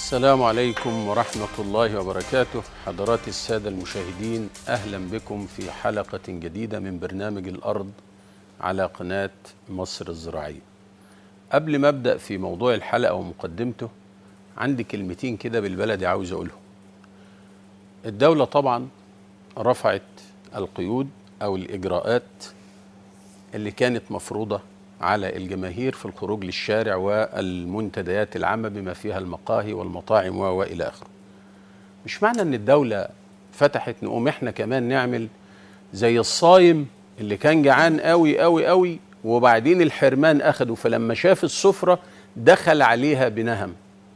السلام عليكم ورحمة الله وبركاته حضرات السادة المشاهدين أهلا بكم في حلقة جديدة من برنامج الأرض على قناة مصر الزراعية قبل ما أبدأ في موضوع الحلقة ومقدمته عندي كلمتين كده بالبلدي عاوز أقولهم الدولة طبعا رفعت القيود أو الإجراءات اللي كانت مفروضة على الجماهير في الخروج للشارع والمنتديات العامة بما فيها المقاهي والمطاعم وإلى آخره مش معنى أن الدولة فتحت نقوم إحنا كمان نعمل زي الصايم اللي كان جعان قوي قوي قوي وبعدين الحرمان أخده فلما شاف السفرة دخل عليها بنهم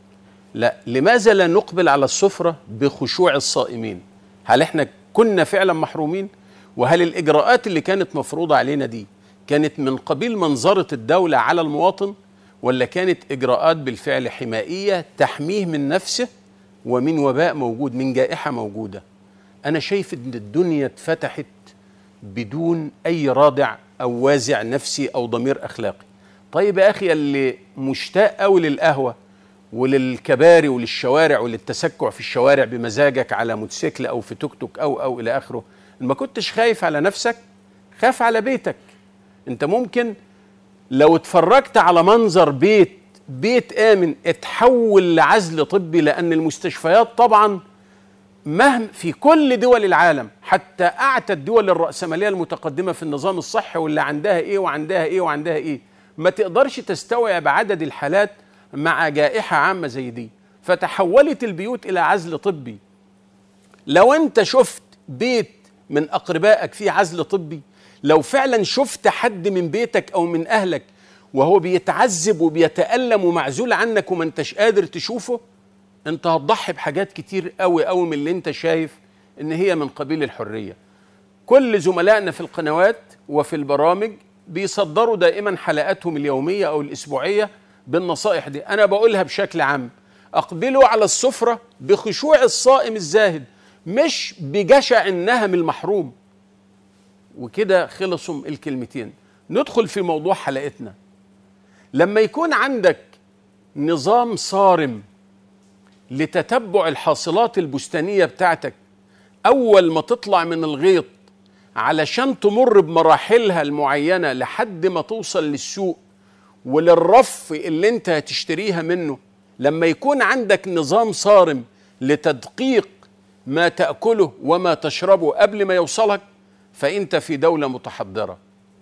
لا لماذا لا نقبل على السفرة بخشوع الصائمين هل احنا كنا فعلا محرومين وهل الإجراءات اللي كانت مفروضة علينا دي كانت من قبيل منظرة الدولة على المواطن ولا كانت إجراءات بالفعل حمائية تحميه من نفسه ومن وباء موجود من جائحة موجودة أنا شايف أن الدنيا اتفتحت بدون أي رادع أو وازع نفسي أو ضمير أخلاقي طيب يا أخي اللي مشتاق أوي للقهوة وللكباري وللشوارع وللتسكع في الشوارع بمزاجك على موتوسيكل أو في توك توك أو أو إلى آخره ما كنتش خايف على نفسك خاف على بيتك انت ممكن لو اتفرجت على منظر بيت بيت امن اتحول لعزل طبي لان المستشفيات طبعا مهما في كل دول العالم حتى اعتى الدول الراسماليه المتقدمه في النظام الصحي واللي عندها ايه وعندها ايه وعندها ايه ما تقدرش تستوعب عدد الحالات مع جائحه عامه زي دي فتحولت البيوت الى عزل طبي لو انت شفت بيت من اقربائك فيه عزل طبي لو فعلا شفت حد من بيتك او من اهلك وهو بيتعذب وبيتألم ومعزول عنك وما انتش قادر تشوفه انت هتضحي بحاجات كتير قوي قوي من اللي انت شايف ان هي من قبيل الحرية كل زملائنا في القنوات وفي البرامج بيصدروا دائما حلقاتهم اليومية او الاسبوعية بالنصائح دي انا بقولها بشكل عام اقبلوا على السفرة بخشوع الصائم الزاهد مش بجشع النهم المحروم وكده خلصوا الكلمتين ندخل في موضوع حلقتنا لما يكون عندك نظام صارم لتتبع الحاصلات البستانية بتاعتك أول ما تطلع من الغيط علشان تمر بمراحلها المعينة لحد ما توصل للسوق وللرف اللي انت هتشتريها منه لما يكون عندك نظام صارم لتدقيق ما تأكله وما تشربه قبل ما يوصلك فانت في دوله متحضره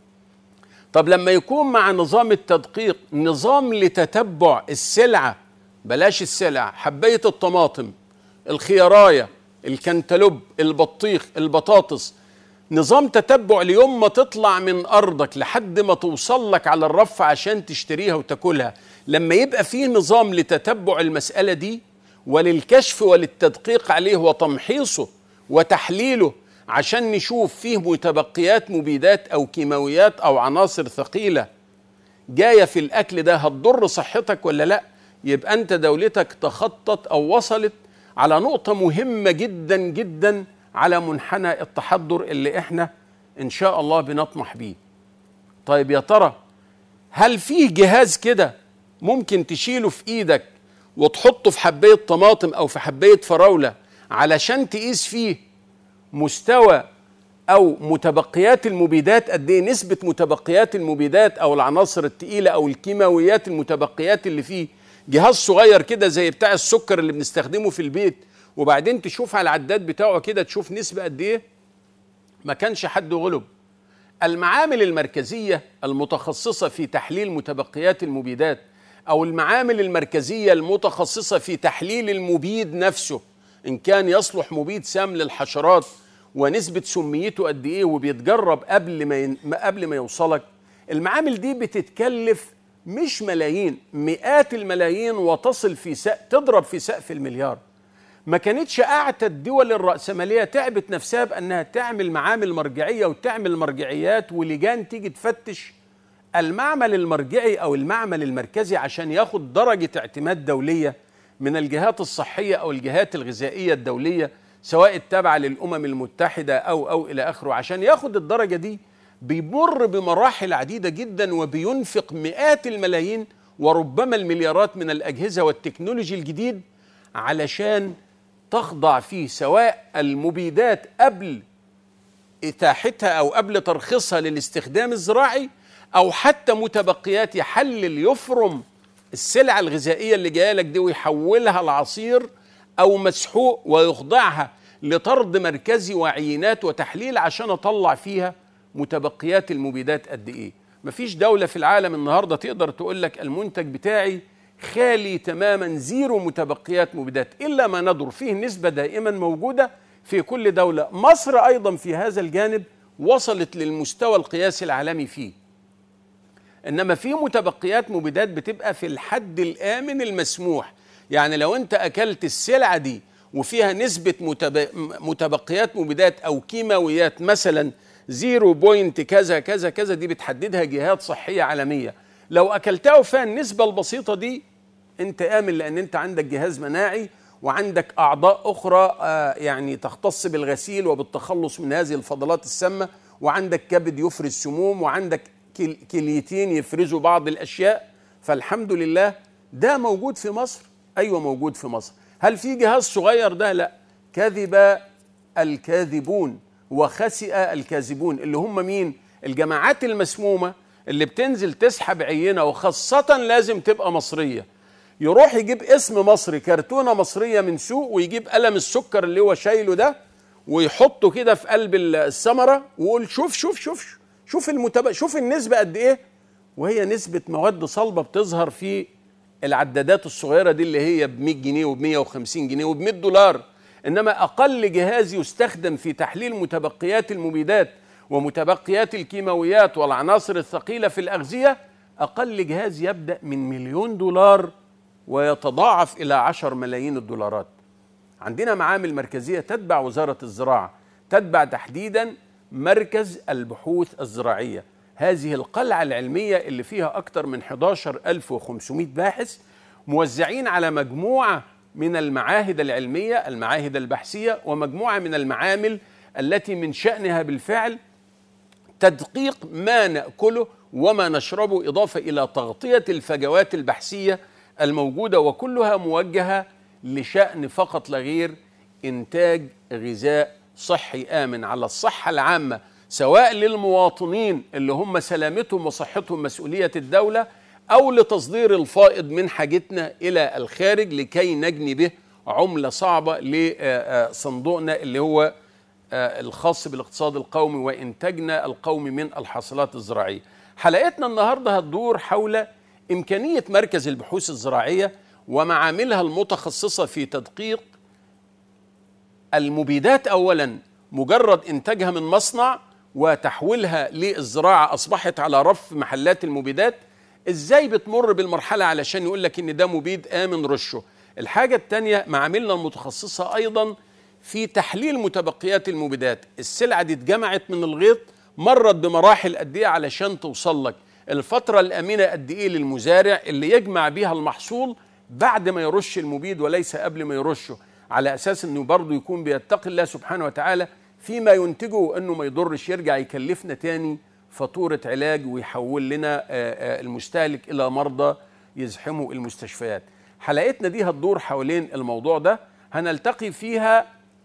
طب لما يكون مع نظام التدقيق نظام لتتبع السلعه بلاش السلع حبايه الطماطم الخيارايه الكنتالوب البطيخ البطاطس نظام تتبع ليوم ما تطلع من ارضك لحد ما توصل لك على الرف عشان تشتريها وتاكلها لما يبقى فيه نظام لتتبع المساله دي وللكشف وللتدقيق عليه وتمحيصه وتحليله عشان نشوف فيه متبقيات مبيدات او كيماويات او عناصر ثقيله جايه في الاكل ده هتضر صحتك ولا لا يبقى انت دولتك تخطط او وصلت على نقطه مهمه جدا جدا على منحنى التحضر اللي احنا ان شاء الله بنطمح بيه طيب يا ترى هل فيه جهاز كده ممكن تشيله في ايدك وتحطه في حبايه طماطم او في حبايه فراوله علشان تقيس فيه مستوى او متبقيات المبيدات قد ايه نسبه متبقيات المبيدات او العناصر الثقيله او الكيماويات المتبقيات اللي فيه جهاز صغير كده زي بتاع السكر اللي بنستخدمه في البيت وبعدين تشوف على العداد بتاعه كده تشوف نسبه قد ايه ما كانش حد غلب المعامل المركزيه المتخصصه في تحليل متبقيات المبيدات او المعامل المركزيه المتخصصه في تحليل المبيد نفسه ان كان يصلح مبيد سام للحشرات ونسبه سميته قد ايه وبيتجرب قبل ما ين... قبل ما يوصلك المعامل دي بتتكلف مش ملايين مئات الملايين وتصل في سق... تضرب في سقف المليار ما كانتش اعتى الدول الراسماليه تعبت نفسها بانها تعمل معامل مرجعيه وتعمل مرجعيات ولجان تيجي تفتش المعمل المرجعي او المعمل المركزي عشان ياخد درجه اعتماد دوليه من الجهات الصحيه او الجهات الغذائيه الدوليه سواء التابعه للامم المتحده او او الى اخره عشان ياخد الدرجه دي بيمر بمراحل عديده جدا وبينفق مئات الملايين وربما المليارات من الاجهزه والتكنولوجي الجديد علشان تخضع فيه سواء المبيدات قبل اتاحتها او قبل ترخيصها للاستخدام الزراعي او حتى متبقيات يحلل يفرم السلع الغذائيه اللي جايه لك دي ويحولها لعصير او مسحوق ويخضعها لطرد مركزي وعينات وتحليل عشان اطلع فيها متبقيات المبيدات قد ايه مفيش دولة في العالم النهاردة تقدر تقول لك المنتج بتاعي خالي تماما زيرو متبقيات مبيدات إلا ما ندر فيه نسبة دائما موجودة في كل دولة مصر أيضا في هذا الجانب وصلت للمستوى القياسي العالمي فيه إنما في متبقيات مبيدات بتبقى في الحد الآمن المسموح يعني لو أنت أكلت السلعة دي وفيها نسبة متبقيات مبيدات أو كيماويات مثلا زيرو بوينت كذا كذا كذا دي بتحددها جهات صحية عالمية لو أكلتها وفيها النسبة البسيطة دي أنت آمن لأن أنت عندك جهاز مناعي وعندك أعضاء أخرى آه يعني تختص بالغسيل وبالتخلص من هذه الفضلات السامة وعندك كبد يفرز سموم وعندك كليتين يفرزوا بعض الأشياء فالحمد لله ده موجود في مصر أيوة موجود في مصر هل في جهاز صغير ده لا كذب الكاذبون وخسئ الكاذبون اللي هم مين الجماعات المسمومه اللي بتنزل تسحب عينه وخاصه لازم تبقى مصريه يروح يجيب اسم مصري كرتونه مصريه من سوق ويجيب قلم السكر اللي هو شايله ده ويحطه كده في قلب الثمره ويقول شوف شوف شوف شوف المتب... شوف النسبه قد ايه وهي نسبه مواد صلبه بتظهر في العدادات الصغيره دي اللي هي ب 100 جنيه وب 150 جنيه وب 100 دولار انما اقل جهاز يستخدم في تحليل متبقيات المبيدات ومتبقيات الكيماويات والعناصر الثقيله في الاغذيه اقل جهاز يبدا من مليون دولار ويتضاعف الى عشر ملايين الدولارات عندنا معامل مركزيه تتبع وزاره الزراعه تتبع تحديدا مركز البحوث الزراعيه هذه القلعه العلميه اللي فيها اكثر من 11500 باحث موزعين على مجموعه من المعاهد العلميه المعاهد البحثيه ومجموعه من المعامل التي من شانها بالفعل تدقيق ما ناكله وما نشربه اضافه الى تغطيه الفجوات البحثيه الموجوده وكلها موجهه لشان فقط لا غير انتاج غذاء صحي امن على الصحه العامه سواء للمواطنين اللي هم سلامتهم وصحتهم مسؤوليه الدوله أو لتصدير الفائض من حاجتنا إلى الخارج لكي نجني به عملة صعبة لصندوقنا اللي هو الخاص بالاقتصاد القومي وإنتاجنا القومي من الحاصلات الزراعية حلقتنا النهاردة هتدور حول إمكانية مركز البحوث الزراعية ومعاملها المتخصصة في تدقيق المبيدات أولا مجرد إنتاجها من مصنع وتحويلها للزراعة أصبحت على رف محلات المبيدات ازاي بتمر بالمرحله علشان يقول لك ان ده مبيد امن رشه الحاجه الثانيه معاملنا المتخصصه ايضا في تحليل متبقيات المبيدات السلعه دي اتجمعت من الغيط مرت بمراحل قد ايه علشان توصل لك الفتره الامنه قد ايه للمزارع اللي يجمع بيها المحصول بعد ما يرش المبيد وليس قبل ما يرشه على اساس انه برضه يكون بيتقي الله سبحانه وتعالى فيما ينتجه انه ما يضرش يرجع يكلفنا تاني فاتورة علاج ويحول لنا المستهلك إلى مرضى يزحموا المستشفيات حلقتنا دي هتدور حوالين الموضوع ده هنلتقي فيها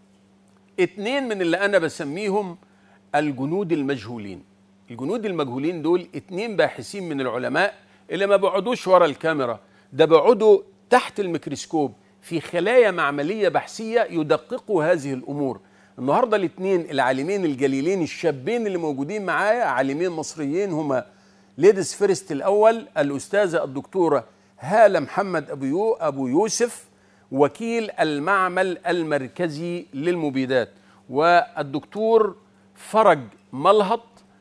اتنين من اللي أنا بسميهم الجنود المجهولين الجنود المجهولين دول اتنين باحثين من العلماء اللي ما بيقعدوش ورا الكاميرا ده بيقعدوا تحت الميكروسكوب في خلايا معملية بحثية يدققوا هذه الأمور النهارده الاثنين العالمين الجليلين الشابين اللي موجودين معايا عالمين مصريين هما ليدس فيرست الاول الاستاذه الدكتوره هاله محمد ابو يو ابو يوسف وكيل المعمل المركزي للمبيدات والدكتور فرج ملهط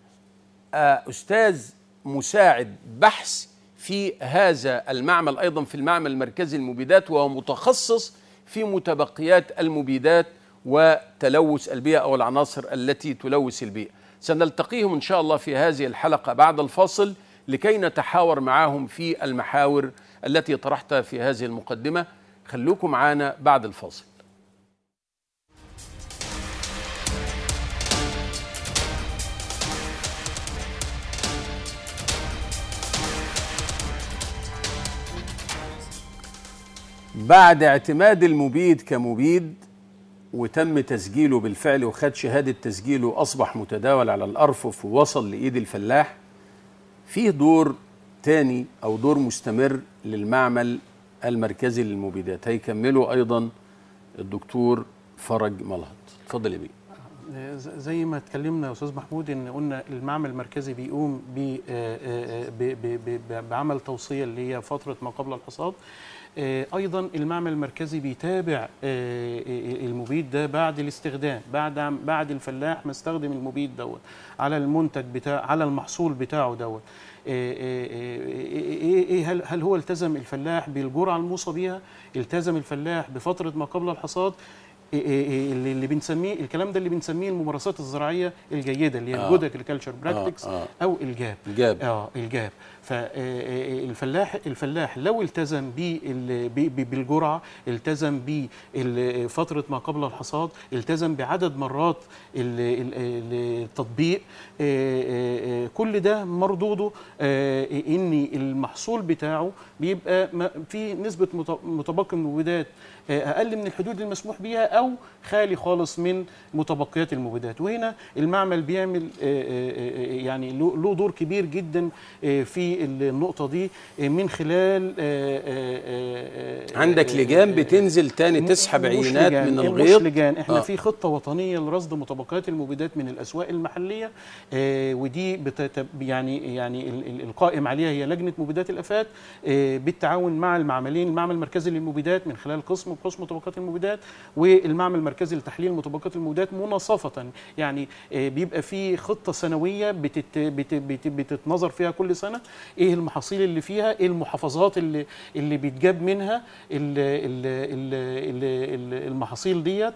استاذ مساعد بحث في هذا المعمل ايضا في المعمل المركزي للمبيدات وهو متخصص في متبقيات المبيدات وتلوث البيئة أو العناصر التي تلوث البيئة سنلتقيهم إن شاء الله في هذه الحلقة بعد الفاصل لكي نتحاور معهم في المحاور التي طرحتها في هذه المقدمة خلوكم معنا بعد الفاصل بعد اعتماد المبيد كمبيد وتم تسجيله بالفعل وخد شهادة تسجيله وأصبح متداول على الأرفف ووصل لإيد الفلاح فيه دور تاني أو دور مستمر للمعمل المركزي للمبيدات هيكمله أيضا الدكتور فرج ملهط اتفضل يا بيه ز- زي ما اتكلمنا يا استاذ محمود ان قلنا المعمل المركزي بيقوم ب- آه، آه، ب- ب- ب- بعمل توصيه اللي هي فتره ما قبل الحصاد آه، ايضا المعمل المركزي بيتابع آه، آه، المبيد ده بعد الاستخدام بعد بعد الفلاح ما استخدم المبيد دوت على المنتج بتاع على المحصول بتاعه دوت آه، آه، آه، ايه إيه- هل هل هو التزم الفلاح بالجرعه الموصى بيها التزم الفلاح بفتره ما قبل الحصاد إيه- إيه- إيه اللي اللي بنسميه الكلام ده اللي بنسميه الممارسات الزراعيه الجيده اللي هي آه. الجود اجريكلتشر براكتكس آه. او الجاب جاب اه الجاب فالفلاح الفلاح لو التزم بال- ب- ب- بالجرعه التزم بفتره ما قبل الحصاد التزم بعدد مرات ال- ال- ال- التطبيق آه، آه، آه، كل ده مردوده آه، ان المحصول بتاعه بيبقى م- في نسبه مت- متبقي من المبيدات آه، اقل من الحدود المسموح بيها او خالي خالص من متبقيات المبيدات وهنا المعمل بيعمل آه، آه، آه، يعني له له دور كبير جدا آه، في النقطه دي آه، من خلال آه، آه، آه، عندك آه، لجان آه، بتنزل تاني م- تسحب مش عينات لجان، من مش الغيط لجان احنا آه. آه. في خطه وطنيه لرصد متبقيات المبيدات من الاسواق المحليه آه ودي بتت يعني يعني ال- ال- القائم عليها هي لجنه مبيدات الافات آه بالتعاون مع المعملين المعمل المركزي للمبيدات من خلال قسم بحوث متبقيات المبيدات والمعمل المركزي لتحليل متبقيات المبيدات مناصفه يعني آه بيبقى في خطه سنويه بتت بت بت بتتنظر فيها كل سنه ايه المحاصيل اللي فيها ايه المحافظات اللي اللي بيتجاب منها ال ال ال ال ال المحاصيل ديت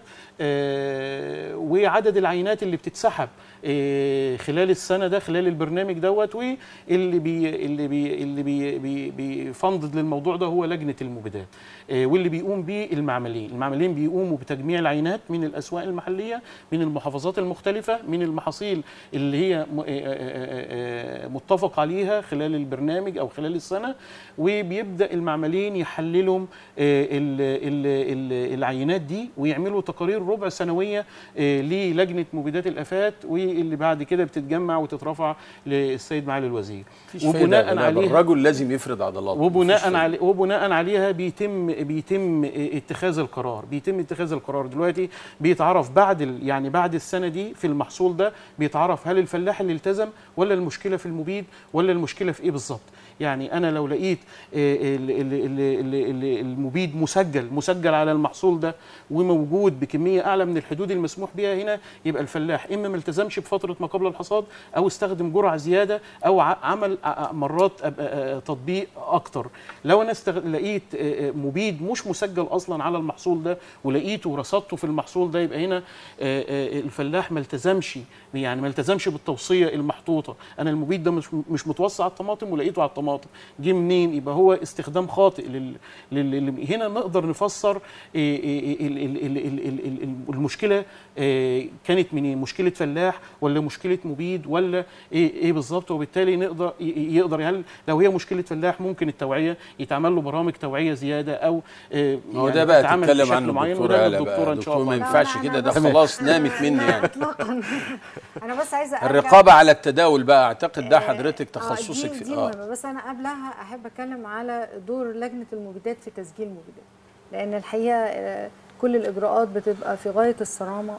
آه، وعدد العينات اللي بتتسحب آه، خلال السنه ده خلال البرنامج دوت واللي بي اللي بي اللي بي بي بيفندد للموضوع ده هو لجنه المبيدات آه، واللي بيقوم بيه المعملين المعملين بيقوموا بتجميع العينات من الاسواق المحليه من المحافظات المختلفه من المحاصيل اللي هي م- آه، آه، آه، آه، متفق عليها خلال البرنامج او خلال السنه وبيبدا المعملين يحللهم آه، ال- ال- ال- العينات دي ويعملوا تقارير ربع سنويه آه، للجنه مبيدات الافات واللي بعد كده بتتجمع وتترفع للسيد معالي الوزير مفيش فايدة يا جناب، الرجل لازم يفرض عضلاته مفيش وبناء فايدة. علي وبناء عليها بيتم بيتم اتخاذ القرار بيتم اتخاذ القرار دلوقتي بيتعرف بعد ال يعني بعد السنه دي في المحصول ده بيتعرف هل الفلاح اللي التزم ولا المشكله في المبيد ولا المشكله في ايه بالظبط يعني انا لو لقيت آه، ال- ال- ال- ال- ال- المبيد مسجل مسجل على المحصول ده وموجود بكميه اعلى من الحدود المسموح بها هنا يبقى الفلاح اما ما التزمش بفتره ما قبل الحصاد او استخدم جرعه زياده او ع- عمل ع- مرات أب- آه، تطبيق اكتر لو انا استغ... لقيت آه، آه، مبيد مش مسجل اصلا على المحصول ده ولقيته ورصدته في المحصول ده يبقى هنا آه، آه، الفلاح ما التزمش يعني ما التزمش بالتوصيه المحطوطه انا المبيد ده مش مش متوصي على الطماطم ولقيته على الطماطم جه منين يبقى هو استخدام خاطئ لل... لل... لل... هنا نقدر نفسر آه، آه، ال- ال- ال- ال- ال- ال- المشكله آه، كانت منين مشكله فلاح ولا مشكله مبيد ولا ايه ايه بالظبط وبالتالي نقدر ي- ي- يقدر هل لو هي مشكله فلاح ممكن التوعيه يتعمل له برامج توعيه زياده او آه، ما هو يعني ده بقى تتعامل تتكلم بشكل عنه معين الدكتور وده هلا للدكتورة بقى ان شاء دكتور ما الله ينفعش لا، كده أنا ده بس- خلاص لا، نامت مني لا، يعني اطلاقا انا بس عايزه أرجع- الرقابه على التداول بقى اعتقد ده آه، حضرتك آه، تخصصك دي, في دي مهمه بس انا قبلها احب اتكلم على دور لجنه المبيدات في تسجيل المبيدات لان الحقيقه آه، كل الاجراءات بتبقى في غايه الصرامه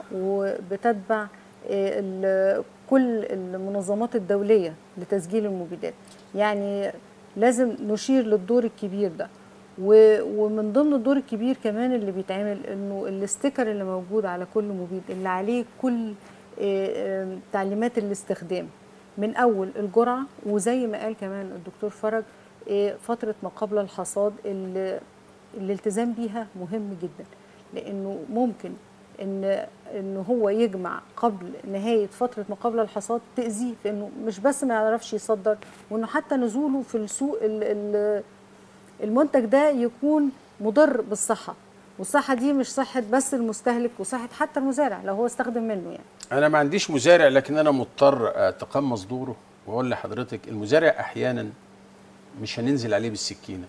وبتتبع آه، ال- كل المنظمات الدوليه لتسجيل المبيدات يعني لازم نشير للدور الكبير ده و- ومن ضمن الدور الكبير كمان اللي بيتعمل انه الاستيكر اللي موجود على كل مبيد اللي عليه كل آه، آه، تعليمات الاستخدام من اول الجرعه وزي ما قال كمان الدكتور فرج آه، فتره ما قبل الحصاد اللي الالتزام بيها مهم جدا لانه ممكن ان ان هو يجمع قبل نهايه فتره ما قبل الحصاد تاذيه في انه مش بس ما يعرفش يصدر وانه حتى نزوله في السوق ال- ال- المنتج ده يكون مضر بالصحه والصحه دي مش صحه بس المستهلك وصحه حتى المزارع لو هو استخدم منه يعني انا ما عنديش مزارع لكن انا مضطر اتقمص دوره واقول لحضرتك المزارع احيانا مش هننزل عليه بالسكينه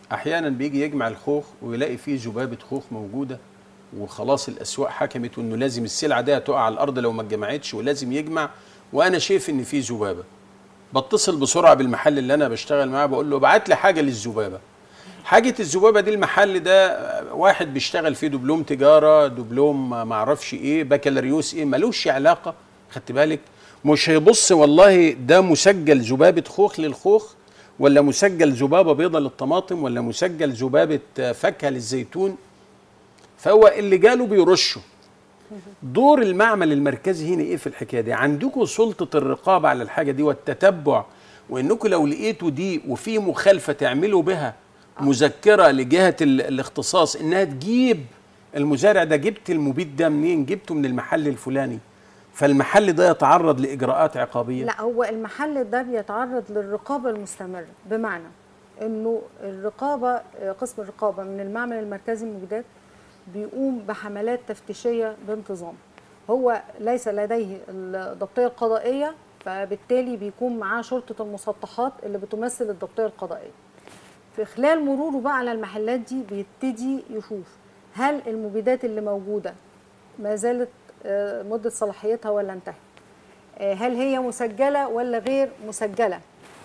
احيانا بيجي يجمع الخوخ ويلاقي فيه ذبابه خوخ موجوده وخلاص الاسواق حكمت وانه لازم السلعه دي تقع على الارض لو ما اتجمعتش ولازم يجمع وانا شايف ان في ذبابه بتصل بسرعه بالمحل اللي انا بشتغل معاه بقول له ابعت لي حاجه للذبابه حاجه الذبابه دي المحل ده واحد بيشتغل فيه دبلوم تجاره دبلوم ما اعرفش ايه بكالوريوس ايه ملوش علاقه خدت بالك مش هيبص والله ده مسجل ذبابه خوخ للخوخ ولا مسجل ذبابه بيضه للطماطم ولا مسجل ذبابه فاكهه للزيتون فهو اللي جاله بيرشه دور المعمل المركزي هنا ايه في الحكايه دي عندكم سلطه الرقابه على الحاجه دي والتتبع وانكم لو لقيتوا دي وفي مخالفه تعملوا بها مذكره لجهه ال- الاختصاص انها تجيب المزارع ده جبت المبيد ده منين جبته من المحل الفلاني فالمحل ده يتعرض لاجراءات عقابيه لا هو المحل ده بيتعرض للرقابه المستمره بمعنى انه الرقابه آه، قسم الرقابه من المعمل المركزي للمبيدات بيقوم بحملات تفتيشيه بانتظام هو ليس لديه الضبطيه القضائيه فبالتالي بيكون معاه شرطه المسطحات اللي بتمثل الضبطيه القضائيه في خلال مروره بقى على المحلات دي بيبتدي يشوف هل المبيدات اللي موجوده ما زالت آه، مده صلاحيتها ولا انتهت آه، هل هي مسجله ولا غير مسجله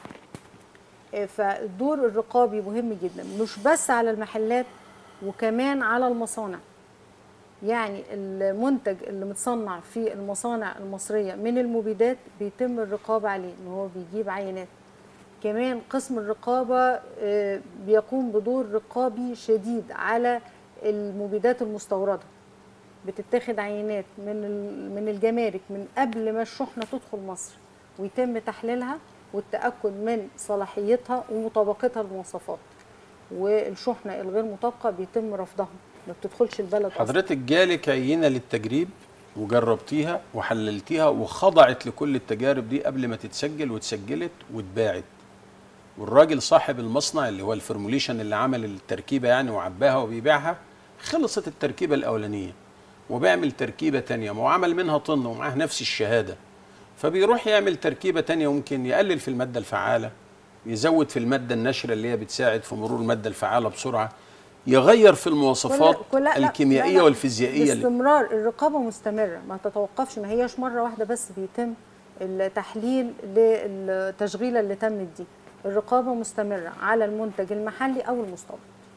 آه، فالدور الرقابي مهم جدا مش بس على المحلات وكمان على المصانع يعني المنتج اللي متصنع في المصانع المصريه من المبيدات بيتم الرقابه عليه ان هو بيجيب عينات كمان قسم الرقابه آه، بيقوم بدور رقابي شديد على المبيدات المستورده بتتاخد عينات من ال- من الجمارك من قبل ما الشحنه تدخل مصر ويتم تحليلها والتاكد من صلاحيتها ومطابقتها للمواصفات والشحنه الغير مطابقه بيتم رفضها ما بتدخلش البلد أصلاً. حضرتك جالك عينه للتجريب وجربتيها وحللتيها وخضعت لكل التجارب دي قبل ما تتسجل واتسجلت واتباعت والراجل صاحب المصنع اللي هو الفورموليشن اللي عمل التركيبه يعني وعباها وبيبيعها خلصت التركيبه الاولانيه وبيعمل تركيبه تانية ما هو عمل منها طن ومعاه نفس الشهاده فبيروح يعمل تركيبه تانية ممكن يقلل في الماده الفعاله يزود في الماده الناشره اللي هي بتساعد في مرور الماده الفعاله بسرعه يغير في المواصفات كل- كل- لا- لا- الكيميائيه لا- لا. والفيزيائيه اللي باستمرار الرقابه مستمره ما تتوقفش ما هياش مره واحده بس بيتم التحليل للتشغيله اللي تمت دي الرقابه مستمره على المنتج المحلي او المستورد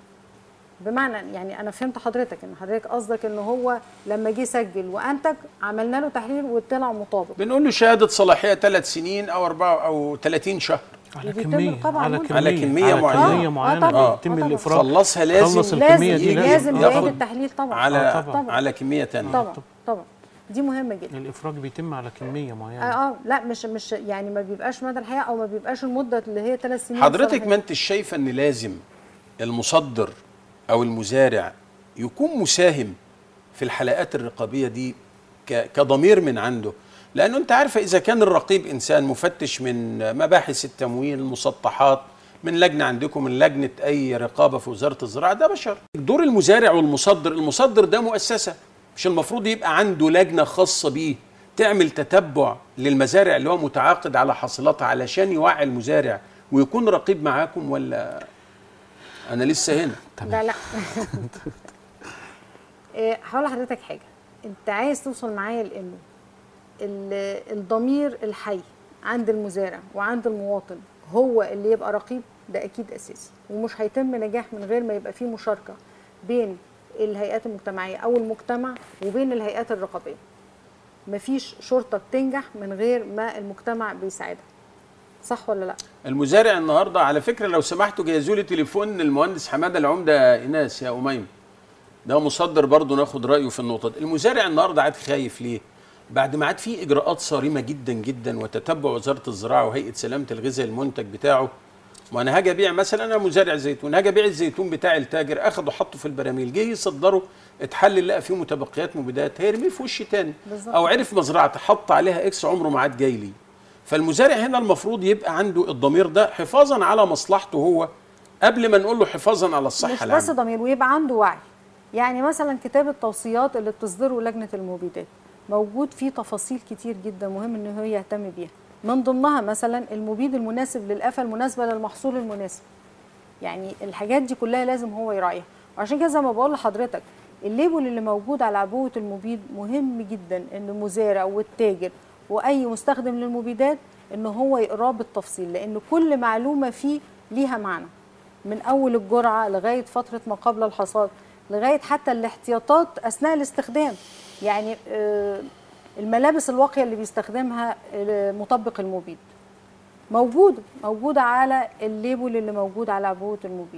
بمعنى يعني انا فهمت حضرتك ان حضرتك قصدك ان هو لما جه سجل وانتج عملنا له تحليل وطلع مطابق بنقول له شهاده صلاحيه ثلاث سنين او اربعه او 30 شهر على بيتم كميه الرقابة على على كميه على كمية على معينة. كميه آه، معينه آه طبعاً، بيتم آه طبعاً. الافراج خلصها لازم خلص الكمية لازم دي لازم ياخد يعيد التحليل طبعا على آه طبعاً. على كميه ثانيه طبعا طبعا دي مهمه جدا الافراج بيتم على كميه معينه اه اه لا مش مش يعني ما بيبقاش مدى الحياه او ما بيبقاش المده اللي هي ثلاث سنين حضرتك صلاحية. ما انت شايفه ان لازم المصدر او المزارع يكون مساهم في الحلقات الرقابيه دي ك- كضمير من عنده لانه انت عارفه اذا كان الرقيب انسان مفتش من مباحث التموين المسطحات من لجنه عندكم من لجنه اي رقابه في وزاره الزراعه ده بشر دور المزارع والمصدر المصدر ده مؤسسه مش المفروض يبقى عنده لجنه خاصه بيه تعمل تتبع للمزارع اللي هو متعاقد على حاصلاتها علشان يوعي المزارع ويكون رقيب معاكم ولا انا لسه هنا لا لا إيه، هقول لحضرتك حاجه انت عايز توصل معايا لانه ال- الضمير الحي عند المزارع وعند المواطن هو اللي يبقى رقيب ده اكيد اساسي ومش هيتم نجاح من غير ما يبقى فيه مشاركه بين الهيئات المجتمعيه او المجتمع وبين الهيئات الرقابيه مفيش شرطه بتنجح من غير ما المجتمع بيساعدها صح ولا لا المزارع النهارده على فكره لو سمحتوا جهزوا لي تليفون المهندس حماده العمده ايناس يا اميم ده مصدر برضه ناخد رايه في النقطه دي المزارع النهارده عاد خايف ليه بعد ما عاد في اجراءات صارمه جدا جدا وتتبع وزاره الزراعه وهيئه سلامه الغذاء المنتج بتاعه وانا هاجي ابيع مثلا انا مزارع زيتون هاجي ابيع الزيتون بتاعي التاجر اخده حطه في البراميل جه يصدره اتحلل لقى فيه متبقيات مبيدات هيرميه في وش تاني بالظبط. او عرف مزرعته حط عليها اكس عمره ما عاد جاي لي فالمزارع هنا المفروض يبقى عنده الضمير ده حفاظا على مصلحته هو قبل ما نقول له حفاظا على الصحه مش بس العامه ضمير ويبقى عنده وعي يعني مثلا كتاب التوصيات اللي بتصدره لجنه المبيدات موجود فيه تفاصيل كتير جدا مهم ان هو يهتم بيها من ضمنها مثلا المبيد المناسب للآفة المناسبة للمحصول المناسب يعني الحاجات دي كلها لازم هو يراعيها وعشان كده زي ما بقول لحضرتك الليبل اللي موجود على عبوه المبيد مهم جدا ان المزارع والتاجر واي مستخدم للمبيدات ان هو يقراه بالتفصيل لان كل معلومه فيه ليها معنى من اول الجرعه لغايه فتره ما قبل الحصاد لغايه حتى الاحتياطات اثناء الاستخدام يعني آه، الملابس الواقيه اللي بيستخدمها آه، مطبق المبيد موجوده موجوده على الليبل اللي موجود على عبوه المبيد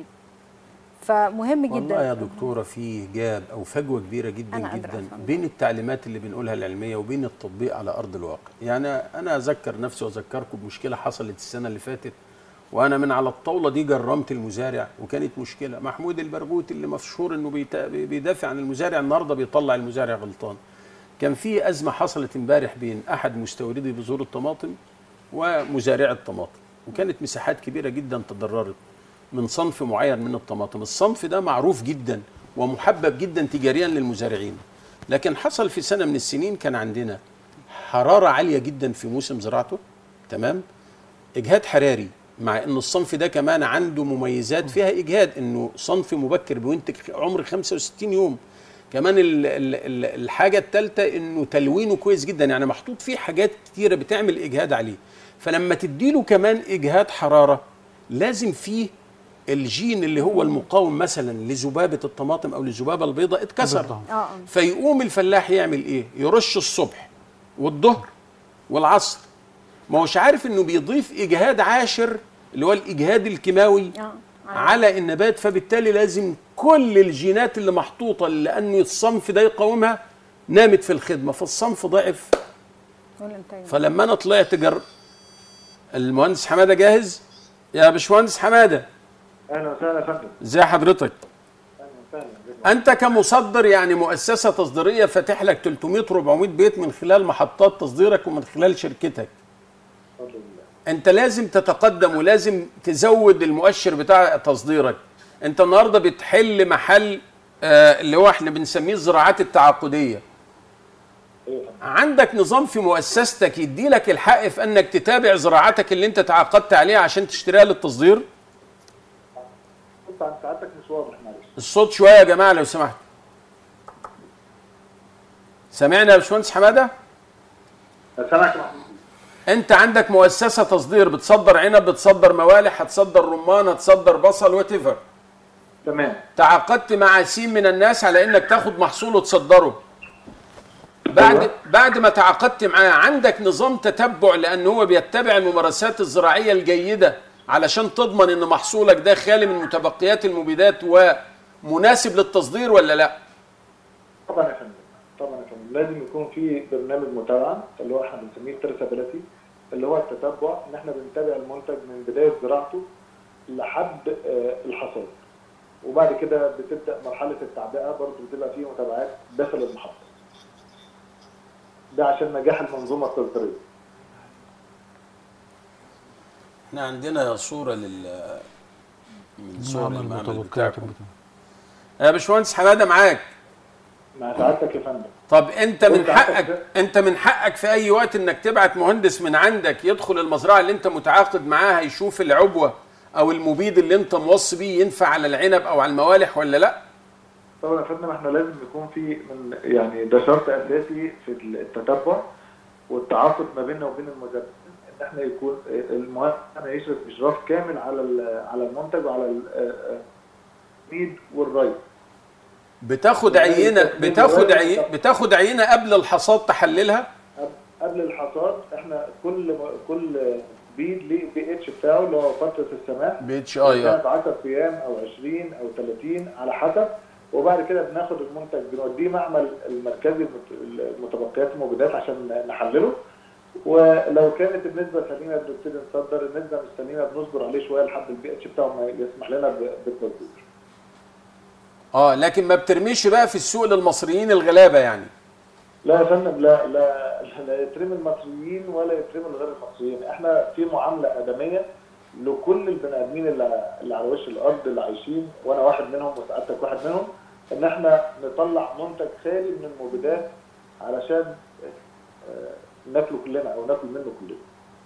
فمهم والله جدا يا دكتورة في جاب أو فجوة كبيرة جدا أنا قادرة جدا أفهم. بين التعليمات اللي بنقولها العلمية وبين التطبيق على أرض الواقع يعني أنا أذكر نفسي وأذكركم بمشكلة حصلت السنة اللي فاتت وأنا من على الطاولة دي جرمت المزارع وكانت مشكلة محمود البرغوثي اللي مشهور إنه بيت- بيدافع عن المزارع النهاردة بيطلع المزارع غلطان كان في أزمة حصلت امبارح بين أحد مستوردي بذور الطماطم ومزارع الطماطم وكانت مساحات كبيرة جدا تضررت من صنف معين من الطماطم الصنف ده معروف جدا ومحبب جدا تجاريا للمزارعين لكن حصل في سنة من السنين كان عندنا حرارة عالية جدا في موسم زراعته تمام إجهاد حراري مع ان الصنف ده كمان عنده مميزات فيها اجهاد انه صنف مبكر بينتج عمر 65 يوم كمان ال ال ال الحاجه الثالثه انه تلوينه كويس جدا يعني محطوط فيه حاجات كتيره بتعمل اجهاد عليه فلما تديله كمان اجهاد حراره لازم فيه الجين اللي هو المقاوم مثلا لذبابه الطماطم او للذبابه البيضاء اتكسر بالضبط. اه آه. فيقوم الفلاح يعمل ايه يرش الصبح والظهر والعصر ما هوش عارف انه بيضيف اجهاد عاشر اللي هو الاجهاد الكيماوي اه على النبات فبالتالي لازم كل الجينات اللي محطوطه لان الصنف ده يقاومها نامت في الخدمه فالصنف ضعف والانتاج فلما انا طلعت جر المهندس حماده جاهز يا باشمهندس حماده اهلا وسهلا يا فندم ازي حضرتك اهلا وسهلا انت كمصدر يعني مؤسسه تصديريه فاتح لك 300 400 بيت من خلال محطات تصديرك ومن خلال شركتك بفضل الله انت لازم تتقدم ولازم تزود المؤشر بتاع تصديرك انت النهارده بتحل محل آه اللي هو احنا بنسميه الزراعات التعاقديه ايوه يا فندم. عندك نظام في مؤسستك يدي لك الحق في انك تتابع زراعتك اللي انت تعاقدت عليها عشان تشتريها للتصدير كنت عن سعادتك مش واضح معلش الصوت شويه يا جماعه لو سمحت سامعنا يا باشمهندس حماده سامعك يا محمود انت عندك مؤسسه تصدير بتصدر عنب بتصدر موالح هتصدر رمان هتصدر بصل وات تمام تعاقدت مع سين من الناس على انك تاخد محصول وتصدره بعد أيوة. بعد ما تعاقدت معاه عندك نظام تتبع لان هو بيتبع الممارسات الزراعيه الجيده علشان تضمن ان محصولك ده خالي من متبقيات المبيدات ومناسب للتصدير ولا لا طبعا يا فندم طبعا يا فندم لازم يكون في برنامج متابعه اللي هو احنا بنسميه ترسابيلتي اللي هو التتبع ان احنا بنتابع المنتج من بدايه زراعته لحد آه، الحصاد وبعد كده بتبدا مرحله التعبئه برضه بتبقى فيه متابعات داخل المحطه ده عشان نجاح المنظومه التصديريه احنا عندنا صوره لل من صور نعمل المعمل مطابقات بتاعكم يا باشمهندس حماده معاك مع سعادتك يا فندم طب انت من وانت عارف حقك ده؟ انت من حقك في اي وقت انك تبعت مهندس من عندك يدخل المزرعه اللي انت متعاقد معاها يشوف العبوه او المبيد اللي انت موصي بيه ينفع على العنب او على الموالح ولا لا طبعا يا فندم احنا لازم يكون في من يعني ده شرط اساسي في التتبع والتعاقد ما بيننا وبين المزارعين ان احنا يكون المهندس يشرف اشراف كامل على ال- على المنتج وعلى التمييد والري بتاخد عينه بتاخد عي... بتاخد عينه قبل الحصاد تحللها قبل- قبل الحصاد احنا كل كل بيد ليه بي اتش بتاعه اللي هو فتره السماح بي اتش اي كانت 10 ايام او 20 او 30 على حسب وبعد كده بناخد المنتج بنوديه معمل المركزي المت- المتبقيات المبيدات عشان نحلله ولو كانت النسبه سليمه بنبتدي نصدر النسبه مش سليمه بنصبر عليه شويه لحد البي اتش بتاعه ما يسمح لنا ب- بالتصدير اه لكن ما بترميش بقى في السوق للمصريين الغلابه يعني لا يا فندم لا لا لا يترمي المصريين ولا يترمي غير المصريين احنا في معامله ادميه لكل البني ادمين اللي اللي على وش الارض اللي عايشين وانا واحد منهم وسعادتك واحد منهم ان احنا نطلع منتج خالي من المبيدات علشان آه، ناكله كلنا او ناكل منه كلنا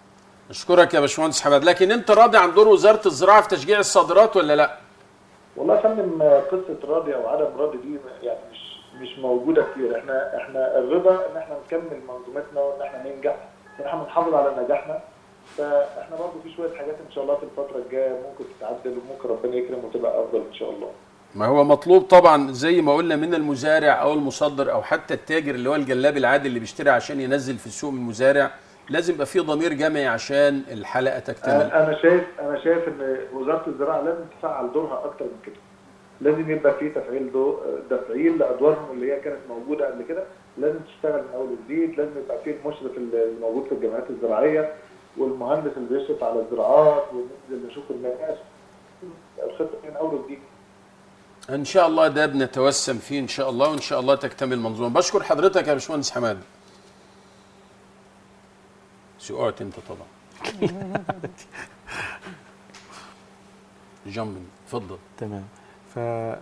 اشكرك يا باشمهندس حماد لكن انت راضي عن دور وزاره الزراعه في تشجيع الصادرات ولا لا والله يا فندم قصه راضي او عدم راضي دي يعني مش مش موجوده كتير احنا احنا الرضا ان احنا نكمل منظومتنا وان احنا ننجح وان احنا نحافظ على نجاحنا فاحنا برضه في شويه حاجات ان شاء الله في الفتره الجايه ممكن تتعدل وممكن ربنا يكرم وتبقى افضل ان شاء الله ما هو مطلوب طبعا زي ما قلنا من المزارع او المصدر او حتى التاجر اللي هو الجلاب العادي اللي بيشتري عشان ينزل في السوق من المزارع لازم يبقى في ضمير جمعي عشان الحلقه تكتمل انا أنا شايف انا شايف ان وزاره الزراعه لازم تفعل دورها اكتر من كده لازم يبقى في تفعيل دو تفعيل لادوارهم اللي هي كانت موجوده قبل كده لازم تشتغل من اول وجديد لازم يبقى في المشرف الموجود في الجمعيات الزراعيه والمهندس اللي بيشرف على الزراعات وننزل نشوف الناس الخطه من اول وجديد ان شاء الله ده بنتوسم فيه ان شاء الله وان شاء الله تكتمل المنظومه بشكر حضرتك يا باشمهندس حماد سقعت انت طبعا جامبنج اتفضل تمام ف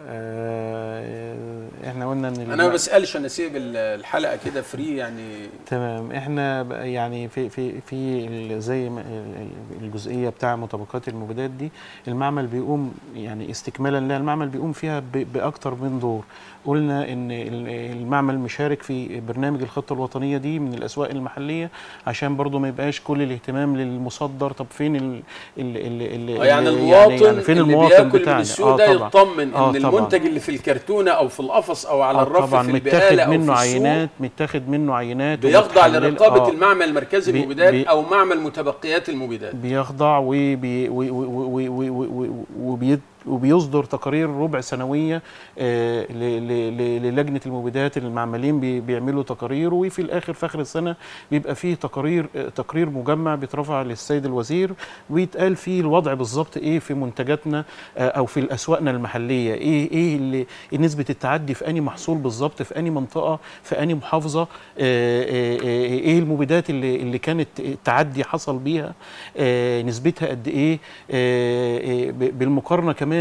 آه، احنا قلنا ان انا الم- ما بسالش انا سيب ال- الحلقه كده فري يعني تمام احنا ب- يعني في في في ال- زي ما ال- الجزئيه بتاع مطابقات المبيدات دي المعمل بيقوم يعني استكمالا لها المعمل بيقوم فيها ب- باكتر من دور قلنا ان ال- المعمل مشارك في برنامج الخطه الوطنيه دي من الاسواق المحليه عشان برضو ما يبقاش كل الاهتمام للمصدر طب فين ال ال ال ال آه، يعني ال- المواطن يعني فين اللي المواطن بياكل من بتاعنا السوق ده طبعاً. يطمن آه، ان طبعاً. المنتج اللي في الكرتونه او في القفص او على آه، الرف طبعا في متاخد البقاله او في منه السوق عينات متاخد منه عينات بيخضع ومتحلل- لرقابه آه. المعمل المركزي بي- للمبيدات بي- او معمل متبقيات المبيدات بيخضع وبي وي- وي- وي- وي- وي- وي- وبي- وبيصدر تقارير ربع سنويه آه، ل- ل- ل- للجنه المبيدات المعملين بي- بيعملوا تقارير وفي الاخر في اخر السنه بيبقى فيه تقارير آه، تقرير مجمع بيترفع للسيد الوزير ويتقال فيه الوضع بالظبط ايه في منتجاتنا آه، او في اسواقنا المحليه ايه ايه اللي إيه نسبه التعدي في اني محصول بالظبط في اني منطقه في اني محافظه آه، آه، آه، ايه المبيدات اللي اللي كانت التعدي حصل بيها آه، نسبتها قد ايه آه، آه، ب- بالمقارنه كمان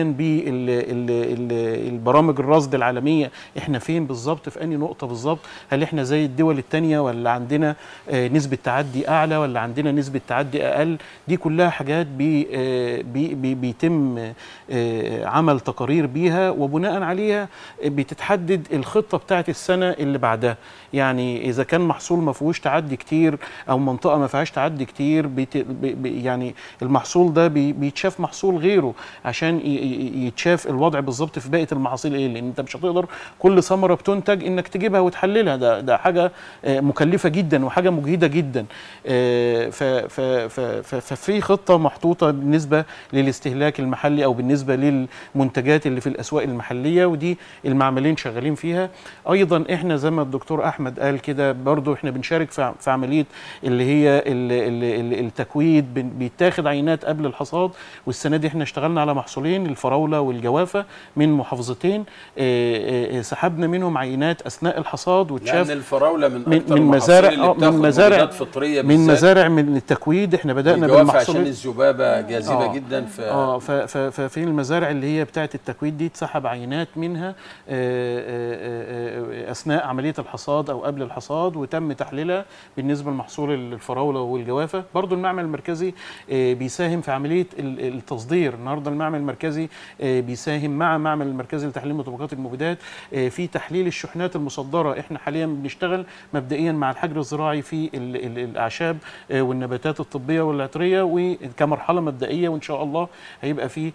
بالبرامج الرصد العالميه احنا فين بالظبط في انهي نقطه بالظبط هل احنا زي الدول التانية ولا عندنا آه، نسبه تعدي اعلى ولا عندنا نسبه تعدي اقل دي كلها حاجات بي آه، بي بي بيتم آه، عمل تقارير بيها وبناء عليها بتتحدد الخطه بتاعت السنه اللي بعدها يعني اذا كان محصول ما فيهوش تعدي كتير او منطقه ما فيهاش تعدي كتير بت ب- ب- يعني المحصول ده بي- بيتشاف محصول غيره عشان ي- ي- يتشاف الوضع بالظبط في بقيه المحاصيل ايه لان انت مش هتقدر كل ثمره بتنتج انك تجيبها وتحللها ده ده حاجه آه، مكلفه جدا وحاجه مجهده جدا آه، ف- ف- ف- ف- ففي خطه محطوطه بالنسبه للاستهلاك المحلي او بالنسبه للمنتجات اللي في الاسواق المحليه ودي المعملين شغالين فيها ايضا احنا زي ما الدكتور احمد قال كده برضو احنا بنشارك في في عمليه اللي هي ال- ال- ال- التكويد بن- بيتاخد عينات قبل الحصاد والسنه دي احنا اشتغلنا على محصولين الفراوله والجوافه من محافظتين آه، آه، سحبنا منهم عينات اثناء الحصاد لان واتشاف الفراوله من من اكتر من المحاصيل مزارع اللي آه، بتاخد من مزارع مبيدات فطريه من بالذات. مزارع من التكويد احنا بدانا الجوافة عشان بالمحصولين الذبابه جاذبه آه. جدا ف اه ف- ف- ففي المزارع اللي هي بتاعه التكويد دي اتسحب عينات منها آه، آه، آه، اثناء عمليه الحصاد او قبل الحصاد وتم تحليلها بالنسبه لمحصول الفراوله والجوافه برضو المعمل المركزي آه، بيساهم في عمليه ال- التصدير النهارده المعمل المركزي آه، بيساهم مع معمل المركزي لتحليل مطابقات المبيدات آه، في تحليل الشحنات المصدره احنا حاليا بنشتغل مبدئيا مع الحجر الزراعي في ال- ال- الاعشاب آه، والنباتات الطبيه والعطريه وكمرحله مبدئيه وان شاء الله هيبقى في آه،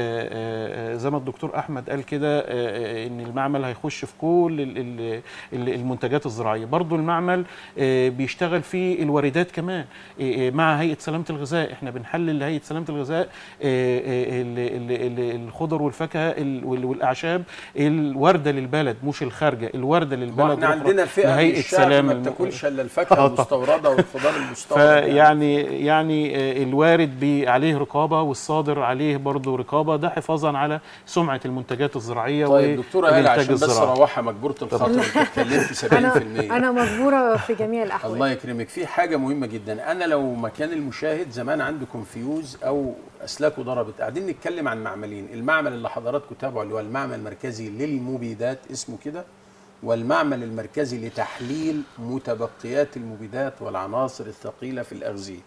آه، آه، زي ما الدكتور احمد قال كده آه، آه، ان المعمل هيخش في كل ال- ال- ال- المنتجات الزراعيه برضو المعمل آه، بيشتغل في الواردات كمان آه، آه، مع هيئه سلامه الغذاء احنا بنحلل لهيئه سلامه الغذاء آه، آه، ال- ال- ال- الخضر والفاكهه ال- وال- والاعشاب الوارده للبلد مش الخارجه الوارده للبلد ما احنا الأخرى عندنا فئه من لهيئة الشعب سلام ما الم- بتاكلش الا الفاكهه آه، طبعا. المستورده والخضار المستورد يعني. فيعني يعني آه، الوارد بي- عليه رقابه والصادر عليه برضه رقابه ده حفاظا على سمعه المنتجات الزراعيه طيب دكتوره هاله والإنتاج عشان بس الزراعي. روحها مجبوره الخاطر انت اتكلمت 70% انا انا مجبوره في جميع الاحوال الله يكرمك في حاجة مهمة جدا أنا لو مكان المشاهد زمان عنده كونفيوز أو أسلاكه ضربت قاعدين نتكلم عن معملين المعمل اللي حضراتكم تابعوا اللي هو المعمل المركزي للمبيدات اسمه كده والمعمل المركزي لتحليل متبقيات المبيدات والعناصر الثقيلة في الأغذية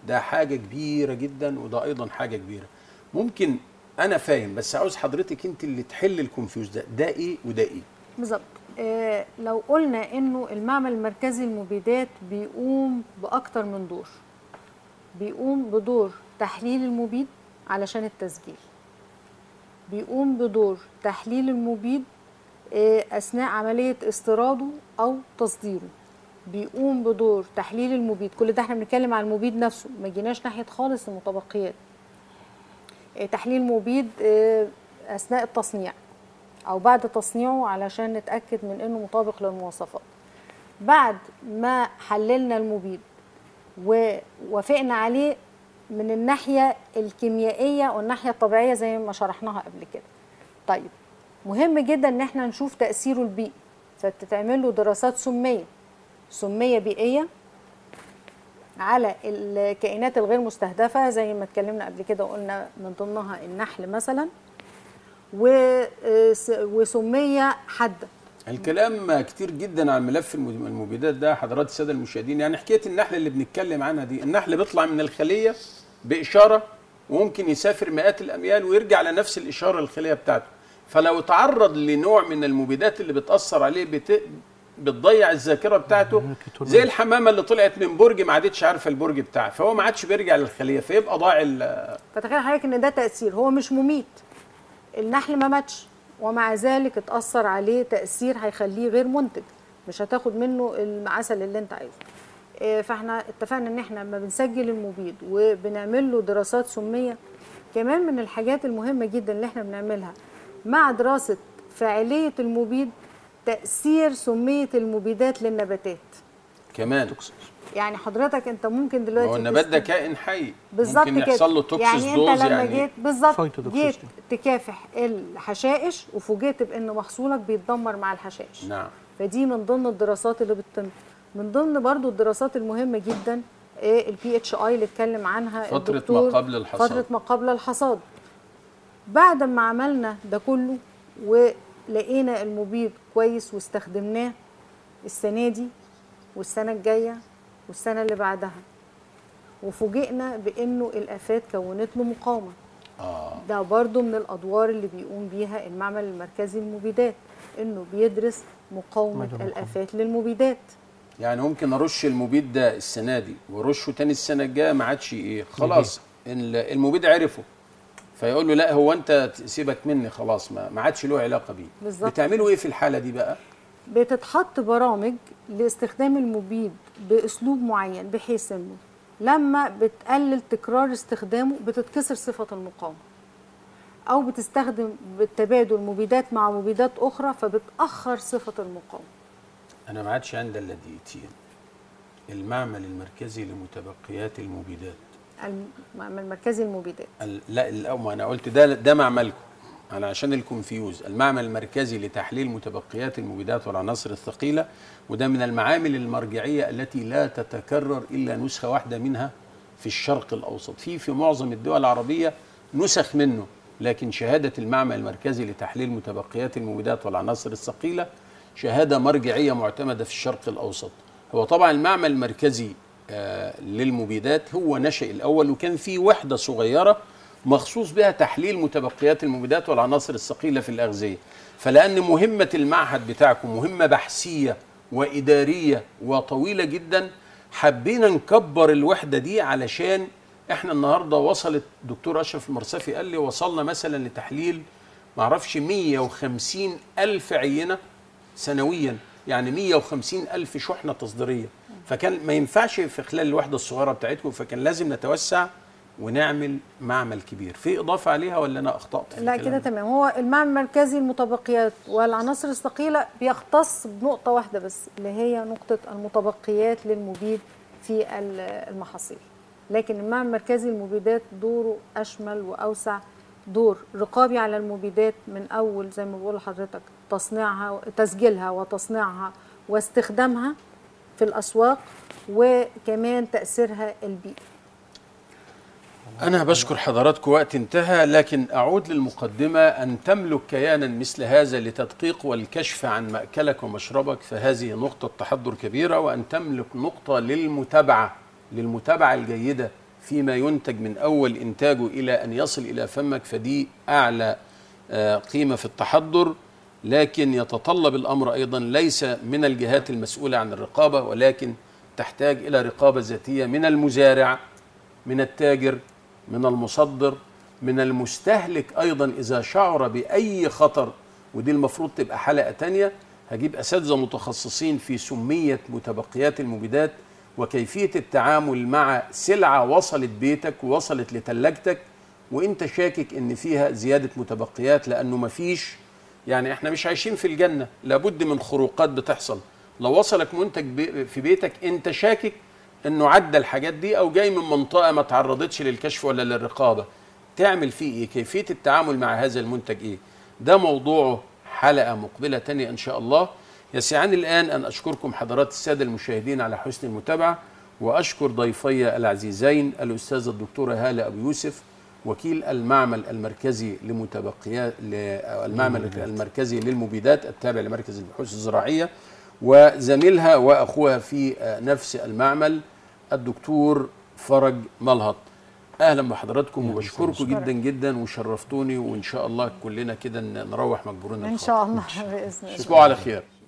ده حاجه كبيره جدا وده ايضا حاجه كبيره ممكن انا فاهم بس عاوز حضرتك انت اللي تحل الكونفيوز ده ده ايه وده ايه بالظبط آه لو قلنا انه المعمل المركزي للمبيدات بيقوم باكتر من دور بيقوم بدور تحليل المبيد علشان التسجيل بيقوم بدور تحليل المبيد آه، اثناء عمليه استيراده او تصديره بيقوم بدور تحليل المبيد كل ده احنا بنتكلم عن المبيد نفسه ما جيناش ناحيه خالص المتبقيات آه، تحليل مبيد آه، اثناء التصنيع او بعد تصنيعه علشان نتاكد من انه مطابق للمواصفات بعد ما حللنا المبيد ووافقنا عليه من الناحيه الكيميائيه والناحيه الطبيعيه زي ما شرحناها قبل كده طيب مهم جدا ان احنا نشوف تاثيره البيئي فتتعمل له دراسات سميه سميه بيئيه على الكائنات الغير مستهدفه زي ما اتكلمنا قبل كده وقلنا من ضمنها النحل مثلا وس- وسميه حاده الكلام كتير جدا عن ملف الم- المبيدات ده حضرات الساده المشاهدين يعني حكايه النحل اللي بنتكلم عنها دي النحل بيطلع من الخليه باشاره وممكن يسافر مئات الاميال ويرجع لنفس الاشاره الخليه بتاعته فلو تعرض لنوع من المبيدات اللي بتاثر عليه بت... بتضيع الذاكره بتاعته زي الحمامه اللي طلعت من برج ما عادتش عارفه البرج بتاعها فهو ما عادش بيرجع للخليه فيبقى ضاع ال- فتخيل حضرتك ان ده تاثير هو مش مميت النحل ما ماتش ومع ذلك اتاثر عليه تاثير هيخليه غير منتج مش هتاخد منه العسل اللي انت عايزه إيه، فاحنا اتفقنا ان احنا لما بنسجل المبيد وبنعمل له دراسات سميه كمان من الحاجات المهمه جدا اللي احنا بنعملها مع دراسه فاعليه المبيد تاثير سميه المبيدات للنباتات كمان يعني حضرتك انت ممكن ما دلوقتي هو النبات ده تست- كائن حي بالظبط ممكن كده يحصل له توكسيس يعني دوز انت لما يعني جيت بالظبط فايتودوكسيستي. جيت تكافح الحشائش وفوجئت بان محصولك بيتدمر مع الحشائش نعم فدي من ضمن الدراسات اللي بتتم من ضمن برضو الدراسات المهمه جدا البي اتش اي اللي اتكلم عنها فترة ما الدكتور قبل الحصاد. فتره ما قبل الحصاد بعد ما عملنا ده كله ولقينا المبيد كويس واستخدمناه السنه دي والسنه الجايه والسنه اللي بعدها وفوجئنا بانه الافات كونت له مقاومه اه ده برضو من الادوار اللي بيقوم بيها المعمل المركزي للمبيدات انه بيدرس مقاومه مدى المقاومة. الافات للمبيدات يعني ممكن ارش المبيد ده السنه دي وارشه تاني السنه الجايه ما عادش ايه خلاص ال- المبيد عرفه فيقول له لا هو انت سيبك مني خلاص ما ما عادش له علاقه بيه بالظبط. بتعملوا ايه في الحاله دي بقى بتتحط برامج لاستخدام المبيد باسلوب معين بحيث انه لما بتقلل تكرار استخدامه بتتكسر صفه المقاومه او بتستخدم بالتبادل مبيدات مع مبيدات اخرى فبتاخر صفه المقاومه انا ما عادش عندي الا دقيقتين المعمل المركزي لمتبقيات المبيدات المعمل المركزي للمبيدات ال- لا الأول ما انا قلت ده ده معملكم انا عشان الكونفيوز المعمل المركزي لتحليل متبقيات المبيدات والعناصر الثقيله وده من المعامل المرجعيه التي لا تتكرر الا نسخه واحده منها في الشرق الاوسط في في معظم الدول العربيه نسخ منه لكن شهاده المعمل المركزي لتحليل متبقيات المبيدات والعناصر الثقيله شهاده مرجعيه معتمده في الشرق الاوسط هو طبعا المعمل المركزي آه، للمبيدات هو نشأ الاول وكان في وحده صغيره مخصوص بها تحليل متبقيات المبيدات والعناصر الثقيله في الاغذيه فلان مهمه المعهد بتاعكم مهمه بحثيه واداريه وطويله جدا حبينا نكبر الوحده دي علشان احنا النهارده وصلت دكتور اشرف المرسفي قال لي وصلنا مثلا لتحليل معرفش 150 الف عينه سنويا يعني 150 ألف شحنة تصديرية فكان ما ينفعش في خلال الوحدة الصغيرة بتاعتكم فكان لازم نتوسع ونعمل معمل كبير في إضافة عليها ولا أنا أخطأت في لا الكلام كده ده؟ تمام هو المعمل المركزي المتبقيات والعناصر الثقيله بيختص بنقطه واحده بس اللي هي نقطه المتبقيات للمبيد في ال- المحاصيل لكن المعمل المركزي للمبيدات دوره اشمل واوسع دور رقابي على المبيدات من اول زي ما بقول لحضرتك تصنيعها تسجيلها وتصنيعها واستخدامها في الاسواق وكمان تاثيرها البيئي أنا بشكر حضراتكم وقت انتهى لكن أعود للمقدمة أن تملك كيانا مثل هذا لتدقيق والكشف عن مأكلك ومشربك فهذه نقطة تحضر كبيرة وأن تملك نقطة للمتابعة للمتابعة الجيدة فيما ينتج من اول انتاجه الى ان يصل الى فمك فدي اعلى آه، قيمه في التحضر لكن يتطلب الامر ايضا ليس من الجهات المسؤوله عن الرقابه ولكن تحتاج الى رقابه ذاتيه من المزارع من التاجر من المصدر من المستهلك ايضا اذا شعر باي خطر ودي المفروض تبقى حلقه تانية هجيب اساتذه متخصصين في سميه متبقيات المبيدات وكيفيه التعامل مع سلعه وصلت بيتك ووصلت لثلاجتك وانت شاكك ان فيها زياده متبقيات لانه مفيش يعني احنا مش عايشين في الجنه لابد من خروقات بتحصل لو وصلك منتج بي- في بيتك انت شاكك انه عدى الحاجات دي او جاي من منطقه ما تعرضتش للكشف ولا للرقابه تعمل فيه ايه كيفيه التعامل مع هذا المنتج ايه ده موضوعه حلقه مقبله تانية ان شاء الله يسعني الان ان اشكركم حضرات الساده المشاهدين على حسن المتابعه واشكر ضيفي العزيزين الاستاذه الدكتوره هاله ابو يوسف وكيل المعمل المركزي لمتبقيات ل- المعمل المركزي للمبيدات التابع لمركز البحوث الزراعيه وزميلها واخوها في آه، نفس المعمل الدكتور فرج ملهط اهلا بحضراتكم وبشكركم جدا جدا وشرفتوني وان شاء الله كلنا كده ن- نروح مجبورين ان الخاطر. شاء الله باذن الله تصبحوا على خير